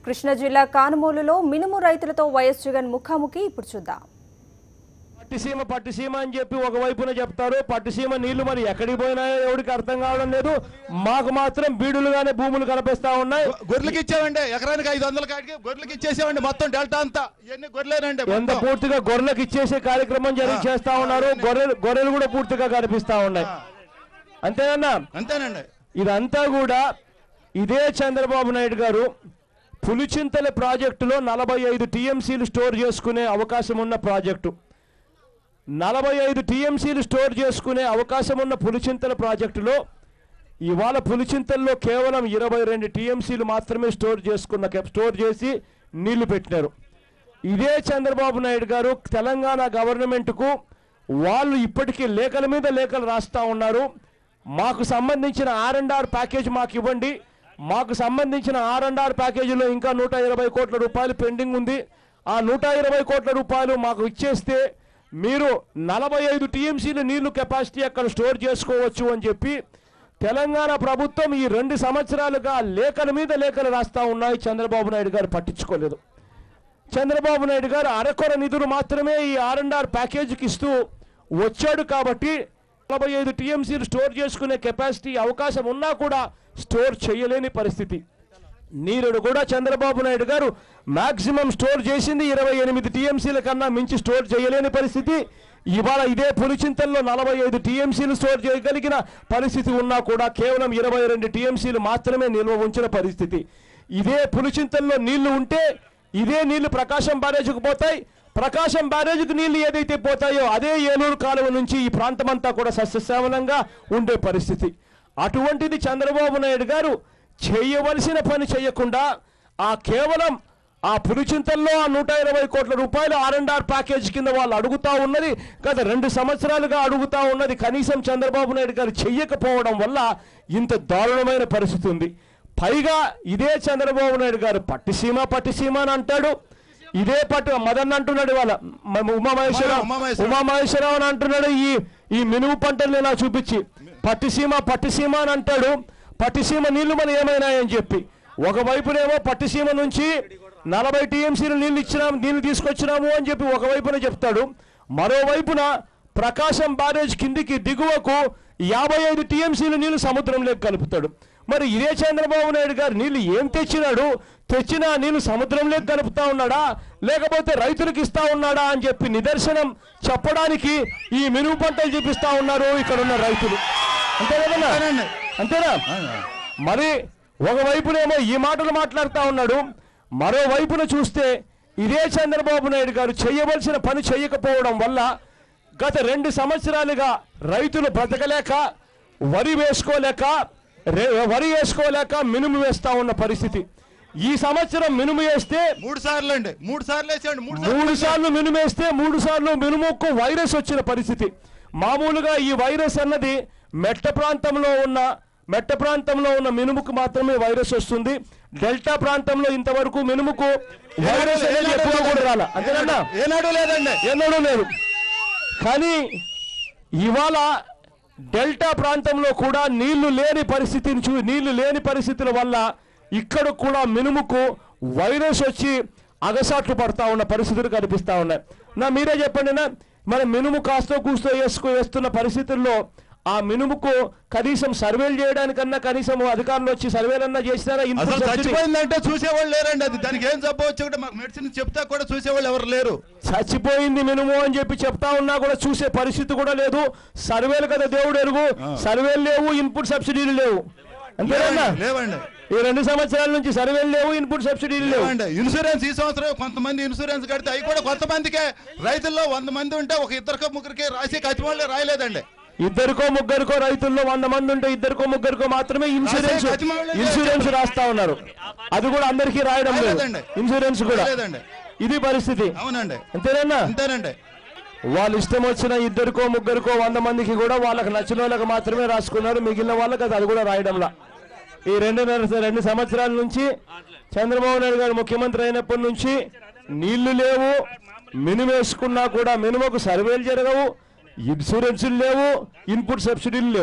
కృష్ణా జిల్లా కానుమూలులో మినుము రైతులతో వైఎస్ జగన్ ముఖాముఖి ఇప్పుడు చూద్దాం పట్టిసీమ పట్టిసీమ అని చెప్పి ఒకవైపున చెప్తారు పట్టిసీమ నీళ్లు మరి ఎక్కడికి పోయినాయో ఎవరికి అర్థం కావడం లేదు మాకు మాత్రం బీడులుగానే భూములు కనిపిస్తా ఉన్నాయి గొర్రెలకి ఇచ్చామండి ఎకరానికి ఐదు వందల కాడికి గొర్రెలకి ఇచ్చేసామండి మొత్తం డెల్టా అంతా ఇవన్నీ గొర్రెలేనండి ఎంత మొత్తం. పూర్తిగా గొర్రెలకు ఇచ్చేసే కార్యక్రమం జరిగి ఆ. చేస్తా ఉన్నారు గొర్రెలు గొర్రెలు కూడా పూర్తిగా కనిపిస్తా ఉన్నాయి ఆ, అంతేనన్నా అంతేనండి ఇదంతా కూడా ఇదే చంద్రబాబు నాయుడు గారు పులిచింతల ప్రాజెక్టులో నలభై ఐదు టీఎంసీలు స్టోర్ చేసుకునే అవకాశం ఉన్న ప్రాజెక్టు నలభై ఐదు టీఎంసీలు స్టోర్ చేసుకునే అవకాశం ఉన్న పులిచింతల ప్రాజెక్టులో ఇవాళ పులిచింతల్లో కేవలం ఇరవై రెండు టీఎంసీలు మాత్రమే స్టోర్ చేసుకున్న కెప్- స్టోర్ చేసి నీళ్లు పెట్టినారు ఇదే చంద్రబాబు నాయుడు గారు తెలంగాణ గవర్నమెంట్కు వాళ్ళు ఇప్పటికీ లేఖల మీద లేఖలు రాస్తా ఉన్నారు మాకు సంబంధించిన ఆర్ అండ్ ఆర్ ప్యాకేజ్ మాకు ఇవ్వండి మాకు సంబంధించిన ఆర్ అండ్ ఆర్ ప్యాకేజీలో ఇంకా నూట ఇరవై కోట్ల రూపాయలు పెండింగ్ ఉంది ఆ నూట ఇరవై కోట్ల రూపాయలు మాకు ఇచ్చేస్తే మీరు నలభై ఐదు టీఎంసీల నీళ్లు కెపాసిటీ అక్కడ స్టోర్ చేసుకోవచ్చు అని చెప్పి తెలంగాణ ప్రభుత్వం ఈ రెండు సంవత్సరాలుగా లేఖల మీద లేఖలు రాస్తా ఉన్నాయి చంద్రబాబు నాయుడు గారు పట్టించుకోలేదు చంద్రబాబు నాయుడు గారు అరకొర నిధులు మాత్రమే ఈ ఆర్ అండ్ ఆర్ ప్యాకేజీకి ఇస్తూ వచ్చాడు కాబట్టి నలభై ఐదు టీఎంసీలు స్టోర్ చేసుకునే కెపాసిటీ అవకాశం ఉన్నా కూడా స్టోర్ చేయలేని పరిస్థితి నీరుడు కూడా చంద్రబాబు నాయుడు గారు మాక్సిమం స్టోర్ చేసింది ఇరవై ఎనిమిది టీఎంసీల కన్నా మించి స్టోర్ చేయలేని పరిస్థితి ఇవాళ ఇదే పులిచింతల్లో నలభై ఐదు టీఎంసీలు స్టోర్ చేయగలిగిన పరిస్థితి ఉన్నా కూడా కేవలం ఇరవై రెండు టీఎంసీలు మాత్రమే నిల్వ ఉంచిన పరిస్థితి ఇదే పులిచింతల్లో నీళ్లు ఉంటే ఇదే నీళ్లు ప్రకాశం బ్యారేజ్కు పోతాయి ప్రకాశం బ్యారేజ్కి నీళ్లు ఏదైతే పోతాయో అదే ఏలూరు కాలువ నుంచి ఈ ప్రాంతమంతా కూడా సస్యశ్యామలంగా ఉండే పరిస్థితి అటువంటిది చంద్రబాబు నాయుడు గారు చేయవలసిన పని చేయకుండా ఆ కేవలం ఆ పులిచింతల్లో ఆ నూట ఇరవై కోట్ల రూపాయలు ఆర్ అండ్ ఆర్ ప్యాకేజ్ కింద వాళ్ళు అడుగుతా ఉన్నది గత రెండు సంవత్సరాలుగా అడుగుతా ఉన్నది కనీసం చంద్రబాబు నాయుడు గారు చెయ్యకపోవడం వల్ల ఇంత దారుణమైన పరిస్థితి ఉంది పైగా ఇదే చంద్రబాబు నాయుడు గారు పట్టిసీమ పట్టిసీమ అని అంటాడు ఇదే పట్టు మదన్ అంటున్నాడు వాళ్ళ ఉమామహేశ్వరరావు ఉమామహేశ్వరరావు. ఉమామహేశ్వరరావు అని అంటున్నాడు ఈ ఈ మినుము పంటల్ని ఇలా చూపించి పట్టిసీమ పట్టిసీమ అని అంటాడు పట్టిసీమ నీళ్లు మన ఏమైనాయని చెప్పి ఒకవైపునేమో పట్టిసీమ నుంచి నలభై టీఎంసీలు నీళ్లు ఇచ్చినాం నీళ్లు తీసుకొచ్చినాము అని చెప్పి ఒకవైపున చెప్తాడు మరోవైపున ప్రకాశం బ్యారేజ్ కిందికి దిగువకు యాభై ఐదు టీఎంసీలు నీళ్లు సముద్రంలోకి కలుపుతాడు మరి ఇదే చంద్రబాబు నాయుడు గారు నీళ్లు ఏం తెచ్చినాడు తెచ్చిన ఆ నీళ్లు సముద్రంలోకి కలుపుతా ఉన్నాడా లేకపోతే రైతులకు ఇస్తా ఉన్నాడా అని చెప్పి నిదర్శనం చెప్పడానికి ఈ మినుము పంటలు చూపిస్తా ఉన్నారు ఇక్కడ ఉన్న రైతులు అంతే కదన్నా అంతేనండి. అంతేనా మరి ఒకవైపునేమో ఈ మాటలు మాట్లాడుతా ఉన్నాడు మరోవైపున చూస్తే ఇదే చంద్రబాబు నాయుడు గారు చేయవలసిన పని చేయకపోవడం వల్ల గత రెండు సంవత్సరాలుగా రైతులు బ్రతకలేక వరి వేసుకోలేక రే- వరి వేసుకోలేక మినుము వేస్తా ఉన్న పరిస్థితి ఈ సంవత్సరం మినుము వేస్తే మూడు సార్లు అండి మూడు సార్లు వేసామండి మూడు సార్లు మూడు సార్లు మినుమేస్తే మూడు సార్లు మినుముకు వైరస్ వచ్చిన పరిస్థితి మామూలుగా ఈ వైరస్ అన్నది మెట్ట ప్రాంతంలో ఉన్న మెట్ట ప్రాంతంలో ఉన్న మినుముకు మాత్రమే వైరస్ వస్తుంది డెల్టా ప్రాంతంలో ఇంతవరకు మినుముకు వైరస్ అనేది ఎప్పుడూ కూడా రాల అంతేనా ఏనాడు లేదండి ఎన్నడూ లేదు కానీ ఇవాళ డెల్టా ప్రాంతంలో కూడా నీళ్లు లేని పరిస్థితిని చూ నీళ్లు లేని పరిస్థితుల వల్ల ఇక్కడ కూడా మినుముకు వైరస్ వచ్చి అగసాట్లు పడతా ఉన్న పరిస్థితులు కనిపిస్తా ఉన్నాయి నా మీరే చెప్పండి నా మన మినుము కాస్తో కూస్తో వేసుకు వేస్తున్న పరిస్థితుల్లో ఆ మినుముకు కనీసం సర్వేలు చేయడానికన్నా కనీసం అధికారులు వచ్చి సర్వేలన్నా చేసినారా ఇన్పుట్ అసలు సబ్సిడీ- చచ్చిపోయిందంటే చూసేవాళ్ళు లేరండి అది దానికి ఏం చెప్పవచ్చు కూడా మాకు మెడిసిన్ చెప్తా కూడా చూసేవాళ్ళు ఎవరు లేరు చచ్చిపోయింది మినుము అని చెప్పి చెప్తా ఉన్నా కూడా చూసే పరిస్థితి కూడా లేదు సర్వేలు కదా దేవుడు ఎరుగు సర్వేలు లేవు ఇన్పుట్ సబ్సిడీలు లేవు అంతేనా లేవండి, లేవండి ఈ రెండు సంవత్సరాల నుంచి సర్వేలు లేవు ఇన్పుట్ సబ్సిడీలు లేవు లేవండి ఇన్సూరెన్స్ ఈ సంవత్సరం కొంతమంది ఇన్సూరెన్స్ కడితే అవి కూడా కొంతమందికే రైతుల్లో వంద మంది ఉంటే ఒక ఇద్దరికో ముగ్గురికి రాసి కచ్చిమోళ్ళే రాయలేదండి ఇద్దరికో ముగ్గురికో రైతుల్లో వంద మంది ఉంటే ఇద్దరికో ముగ్గురికో మాత్రమే ఇన్సూరెన్స్ రాసే గతిమానులే ఇన్సూరెన్స్ రాస్తా ఉన్నారు అది కూడా అందరికీ రాయడం లేదు రాయలేదండి. ఇన్సూరెన్స్ కూడా రాయలేదండి. ఇది పరిస్థితి అవునండి అంతేనా అంతేనండి వాళ్ళు ఇష్టం వచ్చిన ఇద్దరికో ముగ్గురికో వంద మందికి కూడా వాళ్ళకి నచ్చిన వాళ్ళకి మాత్రమే రాసుకున్నారు మిగిలిన వాళ్ళకి అది అది కూడా రాయడంలా ఈ రెండు నెల- రెండు సంవత్సరాల నుంచి చంద్రబాబు నాయుడు గారు ముఖ్యమంత్రి అయినప్పటి నుంచి నీళ్లు లేవు మినుము వేసుకున్నా కూడా మినుముకు సర్వేలు జరగవు ఇన్సూరెన్సులు లేవు ఇన్పుట్ సబ్సిడీలు లేవు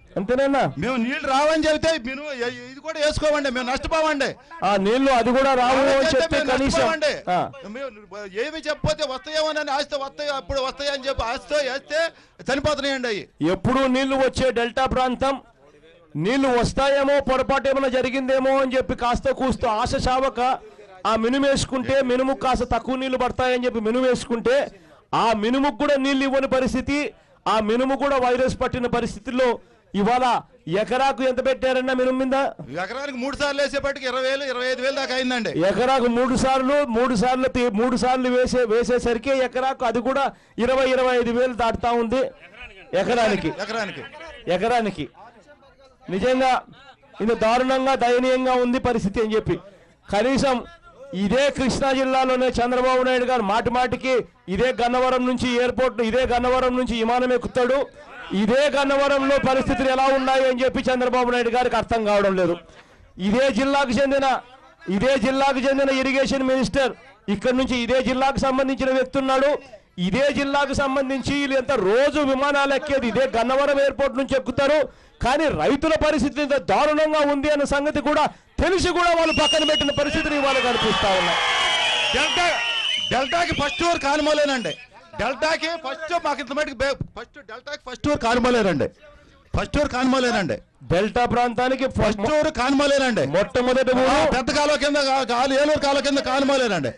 అంతేనా మేము నీళ్లు రావని చెబితే మేము ఎ- ఇది కూడా వేసుకోమండి మేము నష్టపోవండి ఆ నీళ్లు అది కూడా రావు అని అలాగైతే చెప్తే మేము కనీసం నష్టపోవండి. ఆ, మేము ఏమి చెప్పకపోతే వస్తాయేమోనని ఆస్తి వస్తాయి అప్పుడు వస్తాయి అని చెప్పి ఆస్తితో వేస్తే చనిపోతున్నాయండి అవి ఎప్పుడు నీళ్లు వచ్చే డెల్టా ప్రాంతం నీళ్లు వస్తాయేమో పొరపాటు ఏమైనా జరిగిందేమో అని చెప్పి కాస్త కూస్తూ ఆశ చావక ఆ మినుము వేసుకుంటే మినుము కాస్త తక్కువ నీళ్లు పడతాయని చెప్పి మినుము వేసుకుంటే ఆ మినుముకు కూడా నీళ్లు ఇవ్వని పరిస్థితి ఆ మినుము కూడా వైరస్ పట్టిన పరిస్థితుల్లో ఇవాళ ఎకరాకు ఎంత పెట్టారన్న మినుము మీద ఎకరానికి మూడు సార్లు వేసేపటికి ఇరవై వేలు ఇరవై ఐదు వేలు దాకా అయిందండి ఎకరాకు మూడు సార్లు మూడు సార్లు తీ- మూడు సార్లు వేసే వేసేసరికి ఎకరాకు అది కూడా ఇరవై ఇరవై ఐదు వేలు దాటుతా ఉంది ఎకరానికి ఎకరానికి ఎకరానికి నిజంగా ఇది దారుణంగా దయనీయంగా ఉంది పరిస్థితి అని చెప్పి కనీసం ఇదే కృష్ణా జిల్లాలోనే చంద్రబాబు నాయుడు గారు మాటి మాటికి ఇదే గన్నవరం నుంచి ఎయిర్పోర్ట్ ఇదే గన్నవరం నుంచి విమానం ఎక్కుతాడు ఇదే గన్నవరంలో పరిస్థితులు ఎలా ఉన్నాయి అని చెప్పి చంద్రబాబు నాయుడు గారికి అర్థం కావడం లేదు ఇదే జిల్లాకు చెందిన ఇదే జిల్లాకు చెందిన ఇరిగేషన్ మినిస్టర్ ఇక్కడ నుంచి ఇదే జిల్లాకు సంబంధించిన వ్యక్తి ఉన్నాడు ఇదే జిల్లాకు సంబంధించి వీళ్ళు ఎంత రోజు విమానాలు ఎక్కేది ఇదే గన్నవరం ఎయిర్పోర్ట్ నుంచి ఎక్కుతారు కానీ రైతుల పరిస్థితి ఇంత దారుణంగా ఉంది అన్న సంగతి కూడా తెలిసి కూడా వాళ్ళు పక్కన పెట్టిన పరిస్థితులు ఇవాళ కనిపిస్తా ఉన్నాయి డెల్టా డెల్టాకి ఫస్ట్ ఊరు కానుమోలేనండి డెల్టాకి ఫస్ట్ మాకు ఇంత మటుకు ఫస్ట్ డెల్టాకి ఫస్ట్ ఊరు కానుమోలేనండి ఫస్ట్ ఊరు కానుమోలేనండి డెల్టా ప్రాంతానికి ఫస్ట్ ఊరు కానుమోలేనండి మొట్టమొదటి ఆ, ఊరు పెద్ద కాలువ కింద కా- కాలు ఏలూరు కాలువ కింద కానుమోలేనండి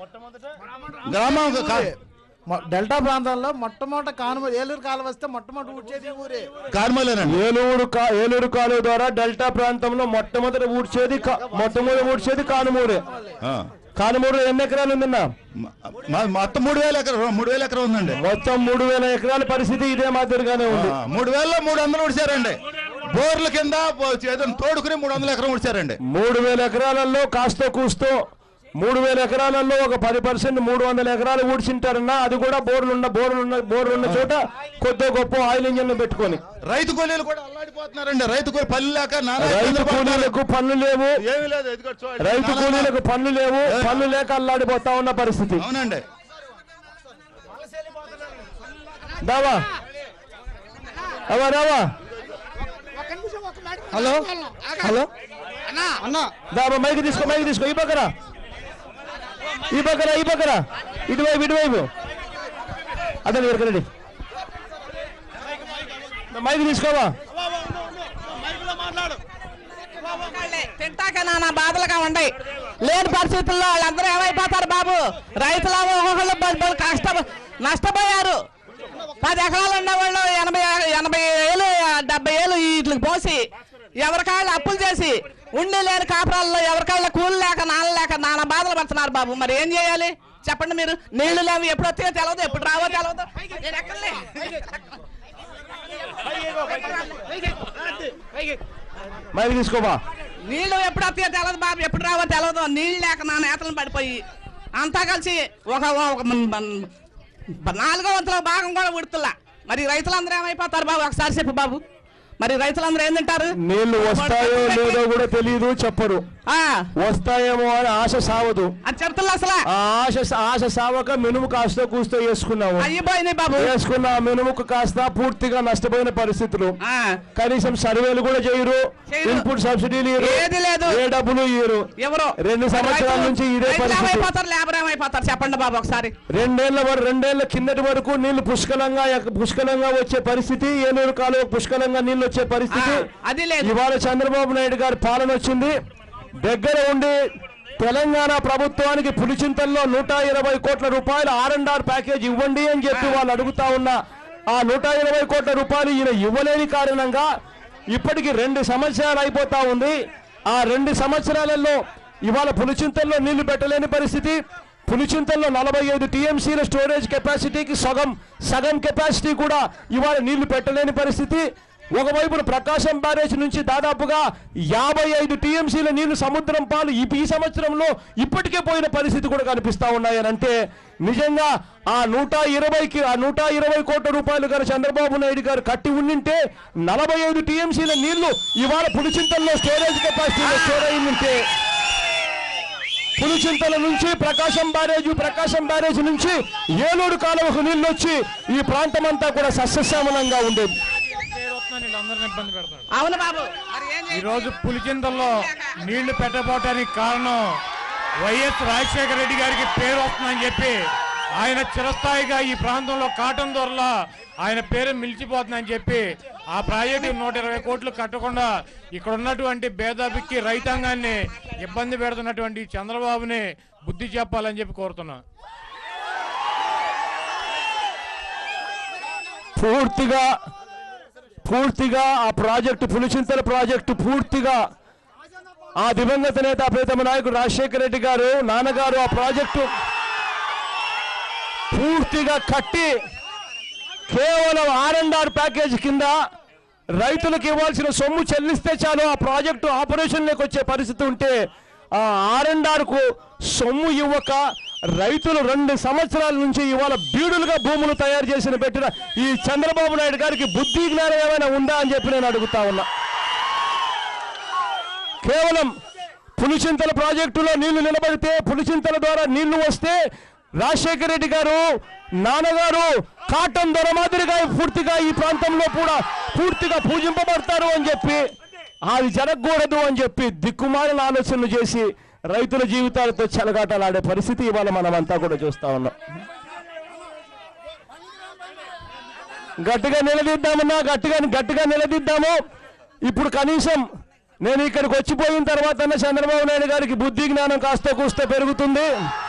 గ్రామం కా- మొ- డెల్టా ప్రాంతాల్లో మొట్టమొదట కానుమ ఏలూరు కాలువ వస్తే మొట్టమొదటి ఊడ్చేది ఈ ఊరే కానుమోలేనండి ఏలూరు కా ఏలూరు కాలువ ద్వారా డెల్టా ప్రాంతంలో మొట్టమొదటి ఊడ్చేది కా- మొట్టమొదటి ఊడ్చేది కానుమూరే ఆ. కానుమూరులో ఎన్ని ఎకరాలు ఉందన్నా మా- మొత్తం మూడు వేల ఎకరం మూడు వేల ఎకరం ఉందండి మొత్తం మూడు వేల ఎకరాల పరిస్థితి ఇదే మాదిరిగానే ఉంది ఆ, మూడు వేలలో మూడు వందలు ఉడిచారండి బోర్ల కింద బో- ఏదైనా తోడుకుని మూడు వందల ఎకరం ఉడిచారండి మూడు వేల ఎకరాలలో కాస్తో కూస్తో మూడు వేల ఎకరాలలో ఒక పది పర్సెంట్ మూడు వందల ఎకరాలు ఊడ్చింటారన్నా అది కూడా బోర్లున్న బోర్లున్న బోర్లున్న చోట కొద్ది గొప్ప ఆయిల్ ఇంజన్లు పెట్టుకొని రైతు కూలీలు కూడా అల్లాడిపోతున్నారండి రైతు కూలీ పల్లి లేక నానా రైతు ఇబ్బందులు పడుతున్నారు. కూలీలకు పనులు లేవు ఏమీ లేదు ఇదిగో చూడండి. రైతు నానా- కూలీలకు పనులు లేవు పనులు లేక అల్లాడిపోతా ఉన్న పరిస్థితి అవునండి దావా అవా రావా హలో హలో అన్న దాబా మైక్ తీసుకో మైక్ తీసుకో ఈ పక్కన ఈ పక్కన ఈ పక్కన ఇటువైపు ఇటువైపు అతను వెరకరండి మైక్ తీసుకోవా తింటాక నా బాధలుగా ఉన్నాయి లేని పరిస్థితుల్లో వాళ్ళందరూ ఏమైపోతారు బాబు రైతులు ఒక్కొక్కళ్ళు బ- బ- కష్ట నష్టపోయారు పది ఎకరాలు ఉన్న వాళ్ళు ఎనభై ఎనభై ఏళ్ళు డెబ్బై ఏళ్ళు వీటికి పోసి ఎవరికాళ్ళు అప్పులు చేసి ఉండి లేని కాపురాల్లో ఎవరికాళ్ళ కూలి లేక నాన్న లేక నాన్న బాధలు పడుతున్నారు బాబు మరి ఏం చేయాలి చెప్పండి మీరు నీళ్లు లేవు ఎప్పుడు వస్తాయో తెలియదు ఎప్పుడు రావో తెలియదు నేను ఎక్కడలే. మైక్ తీసుకోవా నీళ్లు ఎప్పుడు వస్తాయో తెలియదు బాబు ఎప్పుడు రావో తెలియదు నీళ్ళు లేక నా నేతలను పడిపోయి అంతా కలిసి ఒక ఒక మ- మ- నాలుగో వంతుల భాగం కూడా ఉడుతులా మరి రైతులందరూ ఏమైపోతారు బాబు ఒకసారి చెప్పు బాబు మరి రైతులందరూ ఏం తింటారు నీళ్లు వస్తాయో లేదో కూడా తెలియదు చెప్పరు ఆ, వస్తాయేమో అని ఆశ సావదు అది చెప్తున్నా అసలు ఆ ఆశ ఆశ సావక మినుము కాస్త కూస్తో వేసుకున్నాము అయ్యిపోయింది బాబు వేసుకున్న ఆ మినుముకు కాస్త పూర్తిగా నష్టపోయిన పరిస్థితులు ఆ, కనీసం సర్వేలు కూడా చేయరు చేయరు. ఇన్పుట్ సబ్సిడీలు ఇయ్యరు. ఏది లేదు. ఏ డబ్బులు ఇయ్యరు ఎవరు రెండు సంవత్సరాల రైతులు- నుంచి ఇదే రైతులు పరిస్థితి. ఏమైపోతారు లేబర్ ఏమైపోతారు చెప్పండి బాబు ఒకసారి రెండేళ్ల వరకు రెండేళ్ల కిందటి వరకు నీళ్లు పుష్కలంగా ఎక్క- పుష్కలంగా వచ్చే పరిస్థితి ఏలూరు కాలువ పుష్కలంగా నీళ్లు వచ్చే పరిస్థితి ఆ, అది లేదు. ఇవాళ చంద్రబాబు నాయుడు గారి పాలన వచ్చింది దగ్గర ఉండి తెలంగాణ ప్రభుత్వానికి పులిచింతల్లో నూట ఇరవై కోట్ల రూపాయల ఆర్ అండ్ ఆర్ ప్యాకేజ్ ఇవ్వండి అని చెప్పి వాళ్ళు అడుగుతా ఉన్న ఆ నూట ఇరవై కోట్ల రూపాయలు ఈయన ఇవ్వలేని కారణంగా ఇప్పటికి రెండు సంవత్సరాలు అయిపోతా ఉంది ఆ రెండు సంవత్సరాలలో ఇవాళ పులిచింతల్లో నీళ్లు పెట్టలేని పరిస్థితి పులిచింతల్లో నలభై ఐదు టీఎంసీల స్టోరేజ్ కెపాసిటీకి సగం సగం కెపాసిటీ కూడా ఇవాళ నీళ్లు పెట్టలేని పరిస్థితి ఒకవైపున ప్రకాశం బ్యారేజ్ నుంచి దాదాపుగా యాభై ఐదు టీఎంసీల నీళ్లు సముద్రం పాలు ఈ ఈ సంవత్సరంలో ఇప్పటికే పోయిన పరిస్థితి కూడా కనిపిస్తా ఉన్నాయని అంటే నిజంగా ఆ నూట ఇరవైకి ఆ నూట ఇరవై కోట్ల రూపాయలు గారు చంద్రబాబు నాయుడు గారు కట్టి ఉండింటే నలభై ఐదు టీఎంసీల నీళ్లు ఇవాళ పులిచింతల్లో స్టోరేజ్ కెపాసిటీలో స్టోర్ అయిందంటే పులిచింతల నుంచి ప్రకాశం బ్యారేజ్ ప్రకాశం బ్యారేజ్ నుంచి ఏలూరు కాలువకు నీళ్లు వచ్చి ఈ ప్రాంతం అంతా కూడా సస్యశ్యామలంగా ఉండేది వస్తున్నాను వీళ్ళందరిని ఇబ్బంది పెడతాడు అవును బాబు మరి ఏం ఈ రోజు పులిచింతల్లో నీళ్లు పెట్టబోటానికి కారణం వైఎస్ రాజశేఖర రెడ్డి గారికి పేరు వస్తుందని చెప్పి ఆయన చిరస్థాయిగా ఈ ప్రాంతంలో కాటన్ దొరలా ఆయన పేరు మిలిచిపోతుందని చెప్పి ఆ ప్రాజెక్టు నూట ఇరవై కోట్లు కట్టకుండా ఇక్కడ ఉన్నటువంటి భేదాభిక్కి రైతాంగాన్ని ఇబ్బంది పెడుతున్నటువంటి చంద్రబాబుని బుద్ధి చెప్పాలని చెప్పి కోరుతున్నా పూర్తిగా పూర్తిగా ఆ ప్రాజెక్టు పులిచింతల ప్రాజెక్టు పూర్తిగా ఆ దివంగత నేత ప్రీతమ నాయకుడు రాజశేఖర రెడ్డి గారు నాన్నగారు ఆ ప్రాజెక్టు పూర్తిగా కట్టి కేవలం ఆర్ అండ్ ఆర్ ప్యాకేజ్ కింద రైతులకు ఇవ్వాల్సిన సొమ్ము చెల్లిస్తే చాలు ఆ ప్రాజెక్టు ఆపరేషన్లోకి వచ్చే పరిస్థితి ఉంటే ఆ ఆర్ అండ్ ఆర్కు సొమ్ము ఇవ్వక రైతులు రెండు సంవత్సరాల నుంచి ఇవాళ బీడులుగా భూములు తయారు చేసిన పెట్టిన ఈ చంద్రబాబు నాయుడు గారికి బుద్ధి జ్ఞానం ఏమైనా ఉందా అని చెప్పి నేను అడుగుతా ఉన్నా కేవలం పులిచింతల ప్రాజెక్టులో నీళ్లు నిలబడితే పులిచింతల ద్వారా నీళ్లు వస్తే రాజశేఖర రెడ్డి గారు నాన్నగారు కాటన్ దొర మాదిరిగా పూర్తిగా ఈ ప్రాంతంలో కూడా పూర్తిగా పూజింపబడతారు అని చెప్పి అది జరగకూడదు అని చెప్పి దిక్కుమాలిన ఆలోచనలు చేసి రైతుల జీవితాలతో చెలగాటలాడే పరిస్థితి ఇవాళ మనమంతా కూడా చూస్తా ఉన్నాం గట్టిగా నిలదీద్దామన్నా గట్టిగా గట్టిగా నిలదీద్దాము ఇప్పుడు కనీసం నేను ఇక్కడికి వచ్చిపోయిన తర్వాత చంద్రబాబు నాయుడు గారికి బుద్ధి జ్ఞానం కాస్త కూస్త పెరుగుతుంది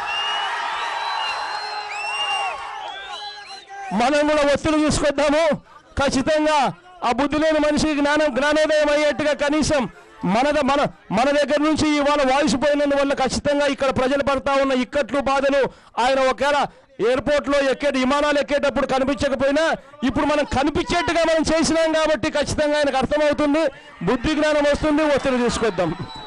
మనం కూడా ఒత్తిడి తీసుకొద్దాము ఖచ్చితంగా ఆ బుద్ధి లేని మనిషికి జ్ఞానం జ్ఞానోదయం అయ్యేట్టుగా కనీసం మన ద- మన మన దగ్గర నుంచి ఇవాళ వాయిస్ పోయినందువల్ల ఖచ్చితంగా ఇక్కడ ప్రజలు పడతా ఉన్న ఇక్కట్లు బాధలు ఆయన ఒకవేళ ఎయిర్పోర్ట్ లో ఎక్కే విమానాలు ఎక్కేటప్పుడు కనిపించకపోయినా ఇప్పుడు మనం కనిపించేట్టుగా మనం చేసినాం కాబట్టి ఖచ్చితంగా ఆయనకు అర్థమవుతుంది బుద్ధి జ్ఞానం వస్తుంది ఒత్తిడి తీసుకొద్దాం